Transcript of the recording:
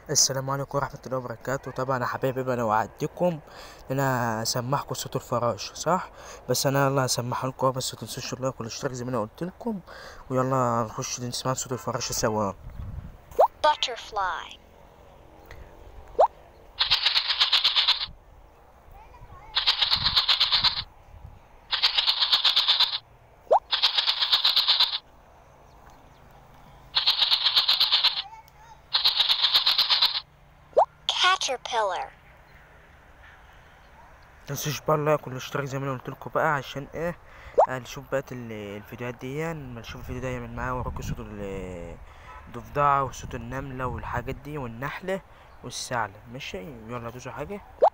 السلام عليكم ورحمة الله وبركاته طبعا يا حبايبي انا وعدتكم ان انا اسمعكم صوت الفراش صح بس انا يلا هسمعها لكم بس متنسوش اللايك والاشتراك زي ما انا قلت لكم ويلا نخش نسمع صوت الفراش سوا Butterfly. Caterpillar. متنسوش بقى اللايك والاشتراك زي ما انا قلت لكم بقى عشان ايه آه، نشوف بقى ال- الفيديوهات دي ما نشوف الفيديو ده يعمل معايا وراكم صوت ال- الضفدعة وصوت النملة والحاجات دي والنحلة والثعلب ماشي يلا دوسوا حاجة